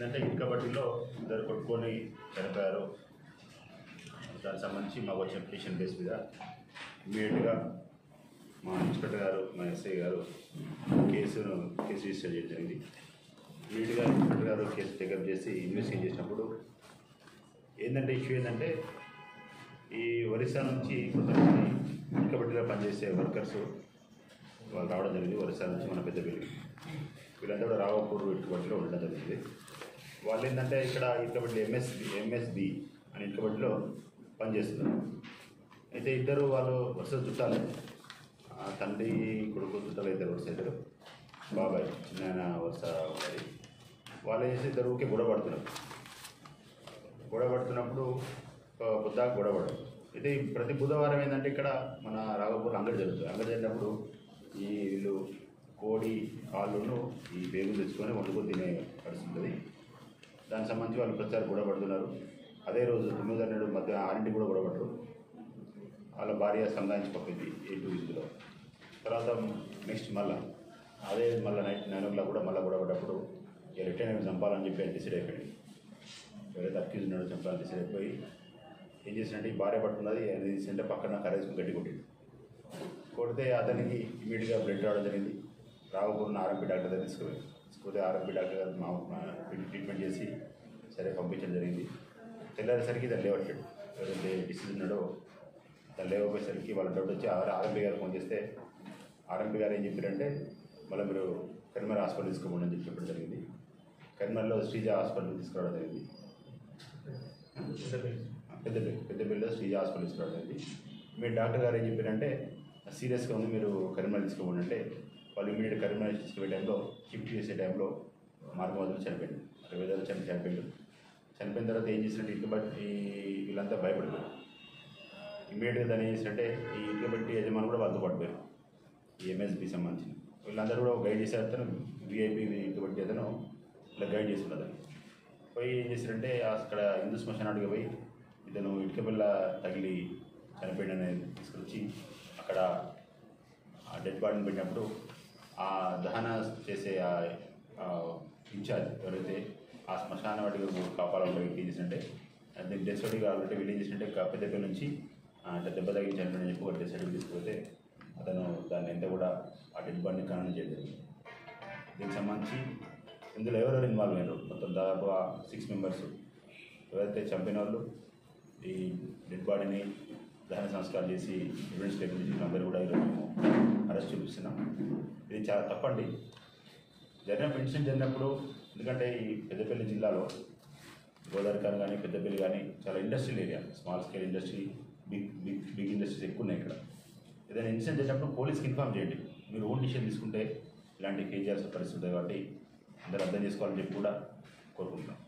చేసిందంటే ఇటుక బట్టిలో ఇద్దరు కొట్టుకొని చనిపోయారు దానికి సంబంధించి మాకు వచ్చిన పిటిషన్ బేస్ మీద ఇమీడియట్గా మా ఇన్స్పెక్టర్ గారు మా ఎస్ఐ గారు కేసును కేసు రిజిస్టర్ చేయడం జరిగింది ఇమీడియట్గా ఇన్స్పెక్టర్ గారు కేసు టేకప్ చేసి ఇన్వెస్టిగేట్ చేసినప్పుడు ఏంటంటే ఇష్యూ ఏంటంటే ఈ ఒరిస్సా నుంచి కొంతమంది ఇటుకబట్టిలో పనిచేసే వర్కర్స్ వాళ్ళు రావడం జరిగింది ఒరిస్సా నుంచి మన పెద్దపల్లి వీళ్ళంతా కూడా రావపూర్ ఇటుకబట్టిలో ఉండడం జరిగింది వాళ్ళు ఏంటంటే ఇక్కడ ఇటుకబట్టి ఎంఎస్ ఎంఎస్బి అని ఇటుకబట్టిలో పనిచేస్తున్నారు అయితే ఇద్దరు వాళ్ళు వరుస చుట్టాలి ఆ తండ్రి కొడుకు చుట్టాలు ఇద్దరు వరుస ఇద్దరు బాబాయ్ చిన్న వరుస మరి వాళ్ళు ఏం చేసి ఇద్దరు ఊరికే గొడవ పడుతున్నారు గొడవ పడుతున్నప్పుడు బుద్ధాకు గొడవ పడడం అయితే ఈ ప్రతి బుధవారం ఏంటంటే ఇక్కడ మన రాఘపూర్ అంగడి జరుగుతుంది అంగడి జరిగినప్పుడు ఈ వీళ్ళు కోడి కాళ్ళను ఈ పేగులు తెచ్చుకొని వండుకొని తినే పరిస్థితి ఉంటుంది దానికి సంబంధించి వాళ్ళు ప్రచారం గొడవ పడుతున్నారు అదే రోజు తొమ్మిది హండ్రెడ్ మధ్య ఆరింటికి కూడా గొడవ పడరు వాళ్ళ భార్య సంధానించి పంపింది ఏ టూ ఇందులో తర్వాత నెక్స్ట్ మళ్ళా అదే మళ్ళీ నైట్ నైన్ ఓ క్లాక్ కూడా మళ్ళీ గొడవ పడ్డప్పుడు ఇక రిటర్న్ చంపాలని చెప్పి ఆయన డిసైడ్ అయిపోయింది ఎవరైతే అక్యూజ్ ఉన్నాడో చంపాలని డిసైడ్ అయిపోయి ఏం చేసినట్టు ఈ భార్య పట్టుకున్నది ఆయన తీసింటే పక్కన కరేసుకుని గట్టి కొట్టింది కొడితే అతనికి ఇమీడియట్గా బ్లడ్ రావడం జరిగింది రావకూడన ఆర్ఎంపీ డాక్టర్ దగ్గర తీసుకుపోయి తీసుకుపోతే ఆర్ఎంపీ డాక్టర్ గారు మా మా ట్రీట్మెంట్ చేసి సరే పంపించడం జరిగింది తెల్లారేసరికి దాన్ని లేవట్లేడు ఎవరైతే డిసీజ్ ఉన్నాడో దాన్ని లేవపోయేసరికి వాళ్ళ డౌట్ వచ్చి ఆర్ ఆర్ఎంపీ గారు ఫోన్ చేస్తే ఆర్ఎంపీ గారు ఏం చెప్పారంటే మళ్ళీ మీరు కరిమర్ హాస్పిటల్ తీసుకోమని అని చెప్పి చెప్పడం జరిగింది కరిమర్లో శ్రీజ హాస్పిటల్ తీసుకురావడం జరిగింది పెద్దపల్లి పెద్దపల్లిలో శ్రీజ హాస్పిటల్ తీసుకురావడం జరిగింది మీ డాక్టర్ గారు ఏం చెప్పారంటే సీరియస్గా ఉంది మీరు కరీంనగర్ తీసుకోమని అంటే వాళ్ళు ఇమీడియట్ కరీంనగర్ తీసుకునే టైంలో షిఫ్ట్ చేసే టైంలో మార్గం వదిలి చనిపోయింది అరవై వేల చని చనిపోయింది చనిపోయిన తర్వాత ఏం చేసినట్టు ఇల్లు బట్టి వీళ్ళంతా భయపడిపోయారు ఇమీడియట్గా దాన్ని ఏం చేసినట్టే ఈ ఇల్లు బట్టి యజమాని కూడా వాళ్ళతో పడిపోయారు ఈ ఎంఎస్బి సంబంధించిన వీళ్ళందరూ కూడా గైడ్ చేసే అతను విఐపి ఇల్లు బట్టి అతను ఇలా గైడ్ చేస్తున్నదని పోయి ఏం చేశారంటే అక్కడ హిందూ శ్మశానాడికి పోయి ఇతను ఇటుక పిల్ల తగిలి చనిపోయిందని తీసుకొచ్చి అక్కడ ఆ డెడ్ బాడీని పెట్టినప్పుడు ఆ దహన చేసే ఆ ఆ ఇన్ఛార్జ్ ఎవరైతే ఆ శ్మశాన వాటికి కాపాడాలని వ్యక్తి ఏం చేసినట్టే దీన్ని డెత్ సర్టిఫికేట్ కావాలంటే వీళ్ళు ఏం చేసినట్టే క- పెద్దపల్లి నుంచి ఆ, ఇట్లా దెబ్బ తగిలి చనిపోయిన చెప్పి ఒక డెత్ సర్టిఫికేట్ తీసుకుపోతే అతను దాన్ని ఎంత కూడా ఆ డెడ్ బాడీని ఖననం చేయడం జరిగింది. దీనికి సంబంధించి ఇందులో ఎవరెవరు ఇన్వాల్వ్ అయ్యారు మొత్తం దాదాపు సిక్స్ మెంబర్స్ ఎవరైతే చంపిన వాళ్ళు ఈ డెడ్ బాడీని దహన సంస్కారం చేసి ఎవిడెన్స్ లేకుండా చేసిన అందరూ కూడా ఈరోజు మేము అరెస్ట్ చూపిస్తున్నాం ఇది చాలా తప్పండి జరిగిన ఇన్సిడెంట్ జరిగినప్పుడు ఎందుకంటే ఈ పెద్దపల్లి జిల్లాలో గోదావరికాని కానీ పెద్దపల్లి కానీ చాలా industrial area small scale industry big big big industries ఎక్కువ ఉన్నాయి ఇక్కడ ఏదైనా ఇన్సిడెంట్ జరిగినప్పుడు పోలీస్కి ఇన్ఫామ్ చేయండి మీరు ఓన్ డిసిషన్ తీసుకుంటే ఇలాంటి ఫేస్ చేయాల్సిన పరిస్థితి ఉంటుంది కాబట్టి అందరూ అర్థం చేసుకోవాలని చెప్పి కూడా కోరుకుంటున్నాం